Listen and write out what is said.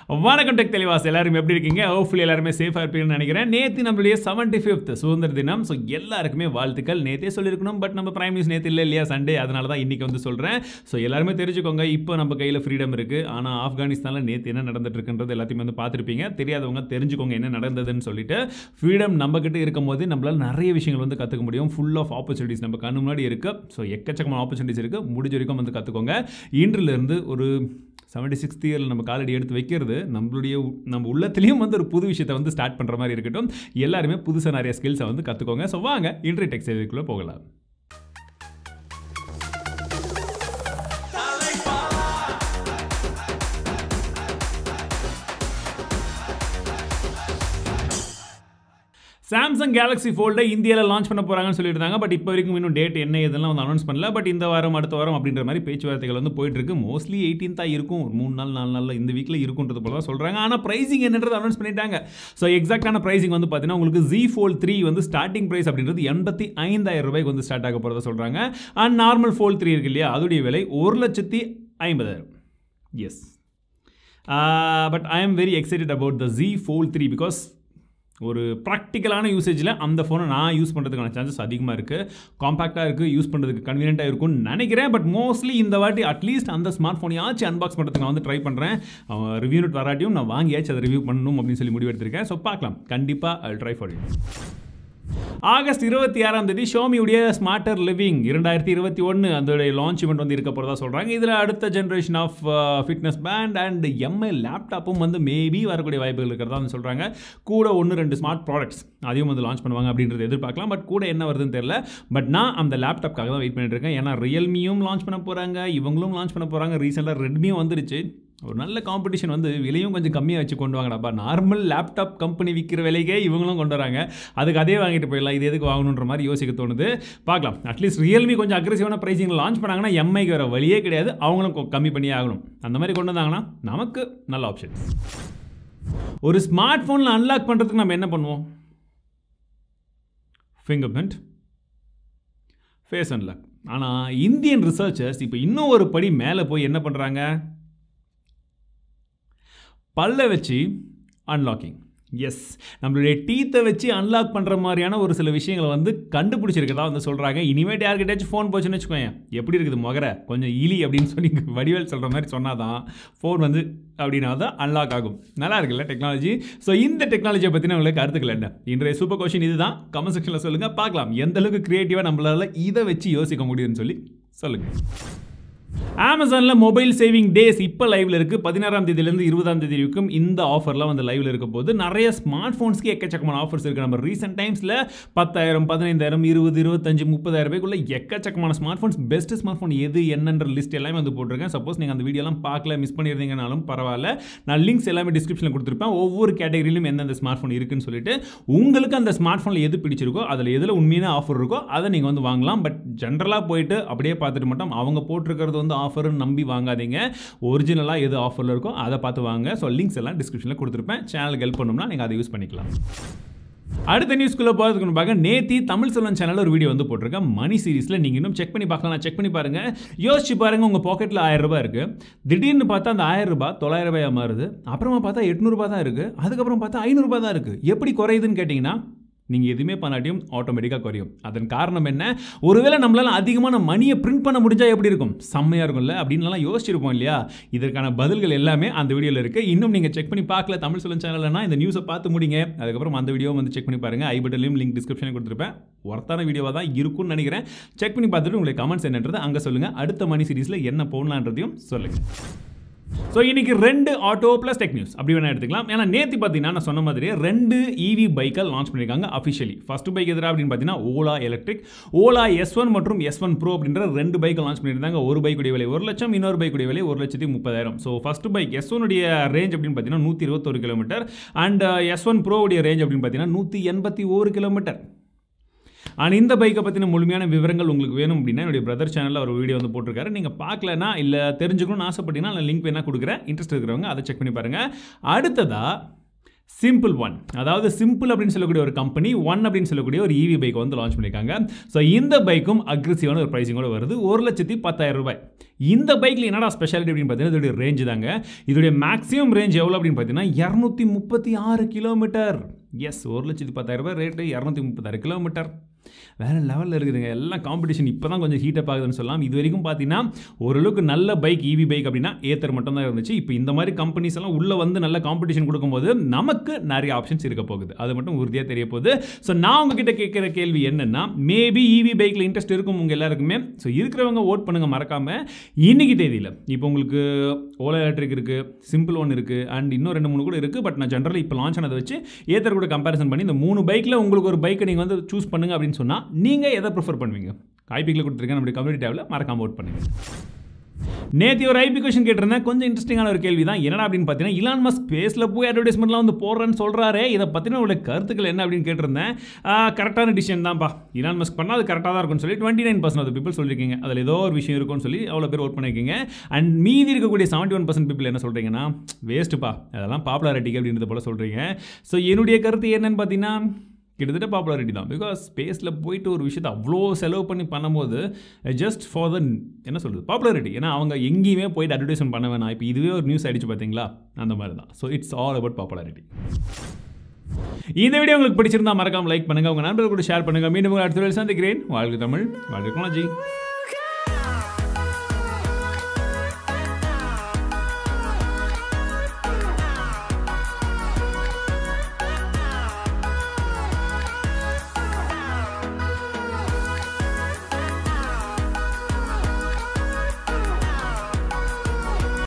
வணக்கம் டெக் தெளிவாஸ் எல்லாரும் எப்படி இருக்கீங்க ஹோப்ஃபுல்லி எல்லாருமே சேஃபாக இருப்பீங்கன்னு நினைக்கிறேன் நேற்று நம்மளுடைய செவன்டி ஃபிஃப்த் சுதந்திர தினம் ஸோ எல்லாருக்குமே வாழ்த்துக்கள் நேற்றே சொல்லியிருக்கணும் பட் நம்ம பிரைம் நியூஸ் நேற்று இல்லை இல்லையா சண்டே அதனால தான் இன்றைக்கி வந்து சொல்கிறேன் ஸோ எல்லாருமே தெரிஞ்சுக்கோங்க இப்போ நம்ம கையில் ஃப்ரீடம் இருக்குது ஆனால் ஆப்கானிஸ்தானில் நேற்று என்ன நடந்துட்டு இருக்குன்றது எல்லாத்தையுமே வந்து பார்த்துருப்பீங்க தெரியாதவங்க தெரிஞ்சுக்கோங்க என்ன நடந்ததுன்னு சொல்லிட்டு ஃப்ரீடம் நம்மக்கிட்ட இருக்கும் போது நம்மளால் நிறைய விஷயங்கள் வந்து கற்றுக்க முடியும் ஃபுல் ஆஃப் ஆப்பர்ச்சுனிட்டிஸ் நம்ம கண்ணு முன்னாடி இருக்குது ஸோ எக்கச்சக்கமான ஆப்பர்ச்சுனிட்டிஸ் இருக்குது முடிஞ்ச வரைக்கும் வந்து கற்றுக்கோங்க இன்றிலிருந்து ஒரு செவன்டி சிக்ஸ்த் இயரில் நம்ம காலடி எடுத்து வைக்கிறது நம்மளுடைய உ- நம்ம உள்ளத்துலேயும் வந்து ஒரு புது விஷயத்தை வந்து ஸ்டார்ட் பண்ணுற மாதிரி இருக்கட்டும் எல்லாருமே புதுசாக நிறைய ஸ்கில்ஸை வந்து கற்றுக்கோங்க ஸோ வாங்க இன்றைய டெக் செய்திக்குள்ளே போகலாம் சாம்சங் கேலக்ஸி ஃபோல்டை இந்தியாவில் லான்ச் பண்ண போகிறாங்கன்னு சொல்லியிருந்தாங்க பட் இப்போ வரைக்கும் இன்னும் டேட் என்ன இதெல்லாம் வந்து அனௌன்ஸ் பண்ணல பட் இந்த வாரம் அடுத்த வாரம் அப்படின்ற மாதிரி பேச்சுவார்த்தைகள் வந்து போயிட்டு இருக்கு மோஸ்ட்லி எயிட்டீன்த்தாக இருக்கும் ஒரு மூணு நாள் நாலு நாளில் இந்த வீக்கில் இருக்குன்றது போல தான் சொல்கிறாங்க ஆனால் ப்ரைசிங் என்னன்றது அனௌன்ஸ் பண்ணிட்டாங்க ஸோ எக்ஸாக்டான ப்ரைசிங் வந்து பார்த்தீங்கன்னா உங்களுக்கு ஜி ஃபோல்ட் த்ரீ வந்து ஸ்டார்டிங் ப்ரைஸ் அப்படின்றது எண்பத்தி ஐந்தாயிரம் ரூபாய்க்கு வந்து ஸ்டார்ட் ஆக போகிறதா சொல்கிறாங்க அண்ட் நார்மல் ஃபோல்ட் த்ரீ இருக்கு இல்லையா அதோடைய விலை ஒரு லட்சத்தி ஐம்பதாயிரம் yes but I am very excited about the G fold three because ஒரு ப்ராக்டிக்கலான யூசேஜில் அந்த ஃபோனை நான் யூஸ் பண்ணுறதுக்கான சான்சஸ் அதிகமாக இருக்குது காம்பேக்டாக இருக்குது யூஸ் பண்ணுறதுக்கு கன்வீனியண்ட்டாக இருக்கும்னு நினைக்கிறேன் பட் மோஸ்ட்லி இந்த வாட்டி அட்லீஸ்ட் அந்த ஸ்மார்ட் ஃபோனையாச்சும் அன்பாக்ஸ் பண்ணுறதுக்கு நான் வந்து ட்ரை பண்ணுறேன் ரிவ்யூ நோட் வராட்டியும் நான் வாங்கியாச்சும் அதை ரிவ்யூ பண்ணணும் அப்படின்னு சொல்லி முடிவு எடுத்திருக்கேன் ஸோ பார்க்கலாம் கண்டிப்பாக ட்ரை ஃபார் யூ ஆகஸ்ட் இருபத்தி ஆறாம் தேதி ஷோமியுடைய ஸ்மார்ட்டர் லிவிங் இரண்டாயிரத்தி இருபத்தி ஒன்று அதோடைய லான்ச் இவெண்ட் வந்து இருக்க போகிறதா சொல்கிறாங்க இதில் அடுத்த generation of fitness band and Mi லேப்டாப்பும் வந்து மேபி வரக்கூடிய வாய்ப்புகள் இருக்கிறதா வந்து சொல்கிறாங்க கூட ஒன்று ரெண்டு ஸ்மார்ட் ப்ராடக்ட்ஸ் அதையும் வந்து லான்ச் பண்ணுவாங்க அப்படின்றது எதிர்பார்க்கலாம் பட் கூட என்ன வருதுன்னு தெரியல பட் நான் அந்த லேப்டாப்காக தான் வெயிட் பண்ணிட்டு இருக்கேன் ஏன்னா ரியல்மியும் லான்ச் பண்ண போகிறாங்க இவங்களும் லான்ச் பண்ண போகிறாங்க ரீசெண்டாக ரெட்மியும் வந்துருச்சு ஒரு நல்ல காம்படிஷன் வந்து விலையும் கொஞ்சம் கம்மியாக வச்சு கொண்டு வாங்கடாப்பா நார்மல் லேப்டாப் கம்பெனி விற்கிற விலைக்கே இவங்களும் கொண்டு வராங்க அதுக்கு அதே வாங்கிட்டு போயிடலாம் இது எதுக்கு வாங்கணுன்ற மாதிரி யோசிக்க தோணுது பார்க்கலாம் அட்லீஸ்ட் ரியல்மி கொஞ்சம் அக்ரெசிவான ப்ரைஸிங்கில் லான்ச் பண்ணாங்கன்னா எம்ஐக்கு வர வழியே கிடையாது அவங்களும் கொ- கம்மி பண்ணியே ஆகணும் அந்த மாதிரி கொண்டு வந்தாங்கன்னா நமக்கு நல்ல ஆப்ஷன் ஒரு ஸ்மார்ட் ஃபோனில் அன்லாக் பண்ணுறதுக்கு நம்ம என்ன பண்ணுவோம் ஃபிங்கர் பிரிண்ட் ஃபேஸ் அன்லாக் ஆனால் இந்தியன் ரிசர்ச்சர்ஸ் இப்போ இன்னும் ஒரு படி மேலே போய் என்ன பண்ணுறாங்க பல்ல வச்சு அன்லாக்கிங் எஸ் நம்மளுடைய டீத்தை வச்சு அன்லாக் பண்ணுற மாதிரியான ஒரு சில விஷயங்களை வந்து கண்டுபிடிச்சிருக்கதா வந்து சொல்கிறாங்க இனிமேட் யார்கிட்டயாச்சும் ஃபோன் போச்சுன்னு வச்சுக்கோங்க எப்படி இருக்குது முகர கொஞ்சம் இலி அப்படின்னு சொல்லி வடிவேல் சொல்கிற மாதிரி சொன்னாதான் ஃபோன் வந்து அப்படின்னா தான் அன்லாக் ஆகும் நல்லா இருக்குல்ல டெக்னாலஜி ஸோ இந்த டெக்னாலஜியை பற்றின உங்களுக்கு கருத்துக்கள் என்ன இன்றைய சூப்பர் கொஷின் இதுதான் கமெண்ட் செக்ஷனில் சொல்லுங்கள் பார்க்கலாம் எந்த அளவுக்கு க்ரியேட்டிவாக நம்மளால் இதை வச்சு யோசிக்க முடியும்னு சொல்லி சொல்லுங்கள் அமேசானில் மொபைல் சேவிங் டேஸ் இப்போ லைவ்ல இருக்குது பதினாறாம் தேதியிலேருந்து இருபதாம் தேதி வரைக்கும் இந்த ஆஃபர்லாம் வந்து லைவ்ல இருக்க போது நிறைய ஸ்மார்ட் ஃபோன்ஸ்க்கு எக்கச்சக்கமான ஆஃபர்ஸ் இருக்குது நம்ம ரீசெண்ட் டைம்ஸில் பத்தாயிரம் பதினைந்தாயிரம் இருபது இருபத்தஞ்சு முப்பதாயிரம் ரூபாய்க்குள்ள எக்கச்சக்கமான smartphones best smartphone எது என்னன்ற லிஸ்ட் எல்லாமே வந்து போட்டிருக்கேன் சப்போஸ் நீங்கள் அந்த வீடியோலாம் பார்க்கல மிஸ் பண்ணியிருந்தீங்கனாலும் பரவாயில்ல நான் லிங்க்ஸ் எல்லாமே டிஸ்கிரிப்ஷனில் கொடுத்துருப்பேன் ஒவ்வொரு கேட்டகரியிலும் எந்தெந்த ஸ்மார்ட் ஃபோன் இருக்குன்னு சொல்லிட்டு உங்களுக்கு அந்த ஸ்மார்ட் ஃபோனில் எது பிடிச்சிருக்கோ அதில் எதில் உண்மையான ஆஃபர் இருக்கோ அதை நீங்கள் வந்து வாங்கலாம் பட் ஜென்ரலாக போயிட்டு அப்படியே பார்த்துட்டு மட்டும் அவங்க போட்டிருக்கிறது வந்து ஆஃபர்னு நம்பி வாங்காதீங்க ஒரிஜினலாக எது ஆஃபரில் இருக்கோ அதை பார்த்து வாங்க ஸோ லிங்க்ஸ் எல்லாம் டிஸ்கிரிப்ஷனில் கொடுத்துருப்பேன் சேனலுக்கு ஹெல்ப் பண்ணணும்னா நீங்கள் அதை யூஸ் பண்ணிக்கலாம் அடுத்த நியூஸ்க்குள்ளே போகிறதுக்கு முன்பாக நேத்தி தமிழ் செல்வன் சேனலில் ஒரு வீடியோ வந்து போட்டிருக்கேன் மணி சீரிஸில் நீங்கள் இன்னும் செக் பண்ணி பார்க்கலாம் செக் பண்ணி பாருங்கள் யோசிச்சு பாருங்கள் உங்கள் பாக்கெட்டில் ஆயிரம் ரூபாய் இருக்குது திடீர்னு பார்த்தா அந்த ஆயிரம் ரூபாய் தொள்ளாயிரம் ரூபாயா மாறுது அப்புறமா பார்த்தா எட்நூறுபா தான் இருக்குது அதுக்கப்புறம் பார்த்தா ஐநூறுரூபா தான் இருக்குது எப்படி குறையுதுன்னு கேட்டிங்கன்னா நீங்கள் எதுவுமே பண்ணாட்டியும் ஆட்டோமேட்டிக்காக குறையும் அதன் காரணம் என்ன ஒருவேளை நம்மளால அதிகமான மணியை பிரிண்ட் பண்ண முடிஞ்சால் எப்படி இருக்கும் செம்மையாக இருக்கும்ல அப்படின்லாம் யோசிச்சிருப்போம் இல்லையா இதற்கான பதில்கள் எல்லாமே அந்த வீடியோவில் இருக்குது இன்னும் நீங்கள் செக் பண்ணி பார்க்கல தமிழ் சொல்லும் சேனல்னா இந்த நியூஸை பார்த்து முடிங்க அதுக்கப்புறம் அந்த வீடியோ வந்து செக் பண்ணி பாருங்கள் ஐ பட்டன்லையும் லிங்க் டிஸ்கிரிப்ஷனில் கொடுத்துருப்பேன் ஒர்த்தான வீடியோவாக தான் இருக்கும்னு நினைக்கிறேன் செக் பண்ணி பார்த்துட்டு உங்களுக்கு கமெண்ட்ஸ் என்னன்றது அங்கே சொல்லுங்கள் அடுத்த மணி சீரிஸில் என்ன போடலான்றதையும் சொல்லுங்கள் ஸோ இன்னைக்கு ரெண்டு ஆட்டோ ப்ளஸ் டெக் நியூஸ் அப்படி வேணா எடுத்துக்கலாம் ஏன்னா நேற்று பார்த்தீங்கன்னா நான் சொன்ன மாதிரியே ரெண்டு இவி பைக்கை லான்ச் பண்ணியிருக்காங்க அஃபிஷியலி ஃபர்ஸ்ட் பைக் எதிராக அப்படின்னு பார்த்தீங்கன்னா Ola electric Ola S one மற்றும் எஸ் ஒன் ப்ரோ அப்படின்ற ரெண்டு பைக்கை லான்ச் பண்ணியிருந்தாங்க ஒரு பைக் உடைய விலை ஒரு லட்சம் இன்னொரு பைக் உடைய விலை ஒரு லட்சத்தி முப்பதாயிரம் ஸோ ஃபர்ஸ்ட் பைக் எஸ் ஒனுடைய ரேஞ்ச் அப்படின்னு பார்த்தீங்கன்னா நூற்றி இருபத்தொரு kilometre and S one pro உடைய ரேஞ்ச் அப்படின்னு பார்த்தீங்கன்னா நூற்றி எண்பத்தி ஒரு கிலோமீட்டர் அண்ட் இந்த பைக்கை பற்றின முழுமையான விவரங்கள் உங்களுக்கு வேணும் அப்படின்னா என்னுடைய பிரதர் சேனலில் ஒரு வீடியோ வந்து போட்டிருக்காரு நீங்கள் பார்க்கலனா இல்லை தெரிஞ்சுக்கணும்னு ஆசைப்பட்டீங்கன்னா நான் லிங்க் வேணால் கொடுக்குறேன் இன்ட்ரெஸ்ட் இருக்கிறவங்க அதை செக் பண்ணி பாருங்கள் அடுத்ததாக சிம்பிள் ஒன் அதாவது சிம்பிள் அப்படின்னு சொல்லக்கூடிய ஒரு கம்பெனி ஒன் அப்படின்னு சொல்லக்கூடிய ஒரு இவி பைக் வந்து லான்ச் பண்ணியிருக்காங்க ஸோ இந்த பைக்கும் அக்ரெசிவான ஒரு ப்ரைஸிங்கோட வருது ஒரு லட்சத்தி பத்தாயிரம் ரூபாய் இந்த பைக்கில் என்னடா ஸ்பெஷாலிட்டி அப்படின்னு பார்த்தீங்கன்னா இதோடைய ரேஞ்சு தாங்க இதோடைய மேக்ஸிமம் ரேஞ்ச் எவ்வளோ அப்படின்னு பார்த்தீங்கன்னா இரநூத்தி முப்பத்தி ஆறு கிலோமீட்டர் எஸ் ஒரு லட்சத்தி பத்தாயிரம் ரூபாய் ரேட்டு இரநூத்தி முப்பத்தாறு கிலோமீட்டர் வேறு லெவலில் இருக்குதுங்க எல்லாம் காம்படிஷன் இப்போ தான் கொஞ்சம் ஹீட்டப் ஆகுதுன்னு சொல்லலாம் இது வரைக்கும் பார்த்தீங்கன்னா ஓரளவுக்கு நல்ல பைக் ஈவி பைக் அப்படின்னா ஏத்தர் மட்டும் தான் இருந்துச்சு இப்போ இந்த மாதிரி கம்பெனிஸ் எல்லாம் உள்ளே வந்து நல்ல காம்படிஷன் கொடுக்கும்போது நமக்கு நிறைய ஆப்ஷன்ஸ் இருக்க போகுது அது மட்டும் உறுதியாக தெரிய போகுது ஸோ நான் உங்ககிட்ட கேட்குற கேள்வி என்னென்னா மேபி ஈவி பைக்கில் இன்ட்ரெஸ்ட் இருக்கும் உங்கள் எல்லாருக்குமே ஸோ இருக்கிறவங்க ஓட் பண்ணுங்கள் மறக்காமல் இன்னைக்கு தேதியில் இப்போ உங்களுக்கு ஓலா எலக்ட்ரிக் இருக்குது சிம்பிள் ஒன் இருக்குது அண்ட் இன்னும் ரெண்டு மூணு கூட இருக்குது பட் நான் ஜென்ரலி இப்போ லான்ச் ஆனதை வச்சு ஏத்தர் கூட கம்பேரிசன் பண்ணி இந்த மூணு பைக்கில் உங்களுக்கு ஒரு பைக்கை நீங்கள் வந்து சூஸ் பண்ணுங்க அப்படின்னு சொன்னால் நீங்கள் எதை ப்ரிஃபர் பண்ணுவீங்க ஐபிக்கில் கொடுத்துருக்கேன் நம்மளுடைய கம்யூனிட்டி டேபில் மறக்காம ஓட் பண்ணுங்க நேற்று ஒரு ஐபி கொஷின் கேட்டிருந்தேன் கொஞ்சம் இன்ட்ரெஸ்டிங்கான ஒரு கேள்வி தான் என்னடா அப்படின்னு பார்த்தீங்கன்னா இலான் மஸ்க் ஸ்பேஸில் போய் அட்வர்டைஸ்மெண்ட்லாம் வந்து போடுறேன்னு சொல்கிறாரு இதை பற்றின உங்களுடைய கருத்துக்கள் என்ன அப்படின்னு கேட்டிருந்தேன் கரெக்டான டிசிஷன் தான்ப்பா இலான் மஸ்க் பண்ணால் அது கரெக்டாக தான் இருக்கும்னு சொல்லி twenty nine percent of people சொல்லியிருக்கீங்க அதில் ஏதோ ஒரு விஷயம் இருக்கும்னு சொல்லி அவ்வளோ பேர் ஓட் பண்ணியிருக்கீங்க அண்ட் மீதி இருக்கக்கூடிய செவன்ட்டி ஒன் பர்சன்ட் பீப்பிள் என்ன சொல்கிறீங்கன்னா வேஸ்ட்டுப்பா அதெல்லாம் பாப்புலாரிட்டிக்கு அப்படின்றது போல் சொல்கிறீங்க ஸோ என்னுடைய கருத்து என்னன்னு பார்த்தீங்கன்னா கிட்டத்தட்ட பாப்புலாரிட்டி தான் பிகாஸ் ஸ்பேஸில் போயிட்டு ஒரு விஷயத்தை அவ்வளோ செலவு பண்ணி பண்ணும்போது ஜஸ்ட் ஃபார் த என்ன சொல்கிறது பாப்புலாரிட்டி ஏன்னா அவங்க எங்கேயுமே போயிட்டு அட்வர்டைஸ்மெண்ட் பண்ண வேணாம் இப்போ இதுவே ஒரு நியூஸ் அடிச்சு பார்த்தீங்களா அந்த மாதிரி தான் so it's all about popularity இந்த வீடியோ உங்களுக்கு பிடிச்சிருந்தா மறக்காம லைக் பண்ணுங்க உங்க நண்பர்கள் கூட ஷேர் பண்ணுங்க மீண்டும் உங்களை அடுத்த வேலை சந்திக்கிறேன் வாழ்க்கை தமிழ் வாழ்க்கை குணாஜி